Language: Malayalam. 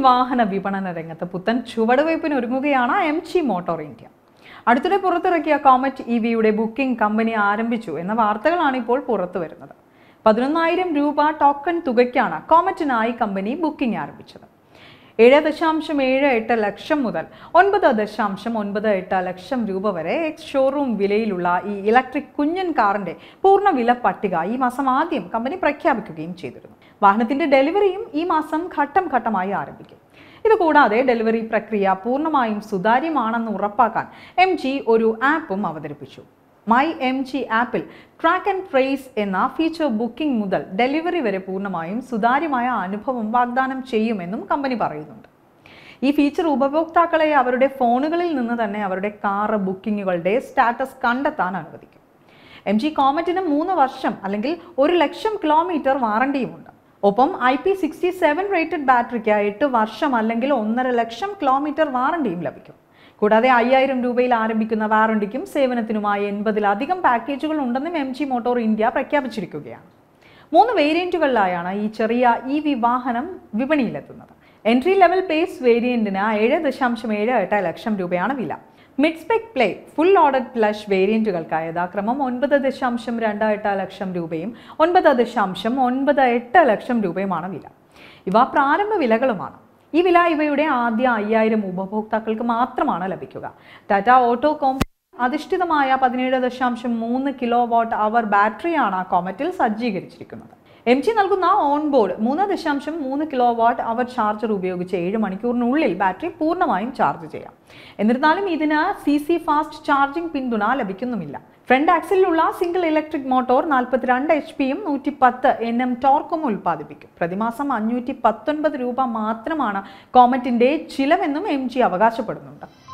വാഹന വിപണന രംഗത്ത് പുത്തൻ ചുവടുവയ്പ്പിന് ഒരുങ്ങുകയാണ് എം ജി മോട്ടോർ ഇന്ത്യ അടുത്തിടെ പുറത്തിറക്കിയ കോമറ്റ് ഇ വിയുടെ ബുക്കിംഗ് കമ്പനി ആരംഭിച്ചു എന്ന വാർത്തകളാണ് ഇപ്പോൾ പുറത്തു വരുന്നത് പതിനൊന്നായിരം രൂപ ടോക്കൺ തുകയ്ക്കാണ് കോമറ്റിനായി കമ്പനി ബുക്കിംഗ് ആരംഭിച്ചത് ഏഴ് ദശാംശം ഏഴ് എട്ട് ലക്ഷം മുതൽ ഒൻപത് ദശാംശം ഒൻപത് എട്ട് ലക്ഷം രൂപ വരെ എക്സ് ഷോറൂം വിലയിലുള്ള ഈ ഇലക്ട്രിക് കുഞ്ഞൻ കാറിന്റെ പൂർണ്ണ വില പട്ടിക ഈ മാസം ആദ്യം കമ്പനി പ്രഖ്യാപിക്കുകയും ചെയ്തിരുന്നു വാഹനത്തിന്റെ ഡെലിവറിയും ഈ മാസം ഘട്ടം ഘട്ടമായി ആരംഭിക്കും ഇതുകൂടാതെ ഡെലിവറി പ്രക്രിയ പൂർണ്ണമായും സുതാര്യമാണെന്ന് ഉറപ്പാക്കാൻ എം ജി ഒരു ആപ്പും അവതരിപ്പിച്ചു മൈ എം ജി ആപ്പിൽ ട്രാക്ക് ആൻഡ് ട്രേസ് എന്ന ഫീച്ചർ ബുക്കിംഗ് മുതൽ ഡെലിവറി വരെ പൂർണ്ണമായും സുതാര്യമായ അനുഭവം വാഗ്ദാനം ചെയ്യുമെന്നും കമ്പനി പറയുന്നുണ്ട് ഈ ഫീച്ചർ ഉപഭോക്താക്കളെ അവരുടെ ഫോണുകളിൽ നിന്ന് തന്നെ അവരുടെ കാർ ബുക്കിങ്ങുകളുടെ സ്റ്റാറ്റസ് കണ്ടെത്താൻ അനുവദിക്കും എം ജി കോമറ്റിന് മൂന്ന് വർഷം അല്ലെങ്കിൽ ഒരു ലക്ഷം കിലോമീറ്റർ വാറണ്ടിയുമുണ്ട് ഒപ്പം I P sixty seven rated ബാറ്ററിക്ക് എട്ട് വർഷം അല്ലെങ്കിൽ ഒന്നര ലക്ഷം കിലോമീറ്റർ വാറണ്ടിയും ലഭിക്കും കൂടാതെ അയ്യായിരം രൂപയിൽ ആരംഭിക്കുന്ന വാറണ്ടിക്കും സേവനത്തിനുമായി എൺപതിലധികം പാക്കേജുകൾ ഉണ്ടെന്നും എം ജി മോട്ടോർ ഇന്ത്യ പ്രഖ്യാപിച്ചിരിക്കുകയാണ് മൂന്ന് വേരിയന്റുകളിലായാണ് ഈ ചെറിയ ഇ വി വാഹനം വിപണിയിലെത്തുന്നത് എൻട്രി ലെവൽ പേസ് വേരിയന്റിന് ഏഴ് ദശാംശം ഏഴ് എട്ട് ലക്ഷം രൂപയാണ് വില mid spec play full order plus വേരിയന്റുകൾക്ക് യഥാക്രമം ഒൻപത് ദശാംശം രണ്ട് എട്ട് ലക്ഷം രൂപയും ഒൻപത് ദശാംശം ഒൻപത് എട്ട് ലക്ഷം രൂപയുമാണ് വില ഇവ പ്രാരംഭ വിലകളുമാണ് ഈ വില ഇവയുടെ ആദ്യ അയ്യായിരം ഉപഭോക്താക്കൾക്ക് മാത്രമാണ് ലഭിക്കുക ടാറ്റ ഓട്ടോ കോം അധിഷ്ഠിതമായ പതിനേഴ് ദശാംശം മൂന്ന് കിലോ വാട്ട് അവർ ബാറ്ററിയാണ് കോമറ്റിൽ സജ്ജീകരിച്ചിരിക്കുന്നത് എം ജി നൽകുന്ന ഓൺ ബോർഡ് മൂന്ന് ദശാംശം മൂന്ന് കിലോ വാട്ട് അവർ ചാർജർ ഉപയോഗിച്ച് ഏഴ് മണിക്കൂറിനുള്ളിൽ ബാറ്ററി പൂർണ്ണമായും ചാർജ് ചെയ്യാം എന്നിരുന്നാലും ഇതിന് സി സി ഫാസ്റ്റ് ചാർജിംഗ് പിന്തുണ ലഭിക്കുന്നുമില്ല ഫ്രണ്ട് ആക്സിലുള്ള സിംഗിൾ ഇലക്ട്രിക് മോട്ടോർ നാൽപ്പത്തിരണ്ട് എച്ച് പിയും നൂറ്റി പത്ത് എൻ എം ടോർക്കും ഉൽപ്പാദിപ്പിക്കും പ്രതിമാസം അഞ്ഞൂറ്റി പത്തൊൻപത് രൂപ മാത്രമാണ് കോമറ്റിന്റെ ചിലവെന്നും എം ജി അവകാശപ്പെടുന്നുണ്ട്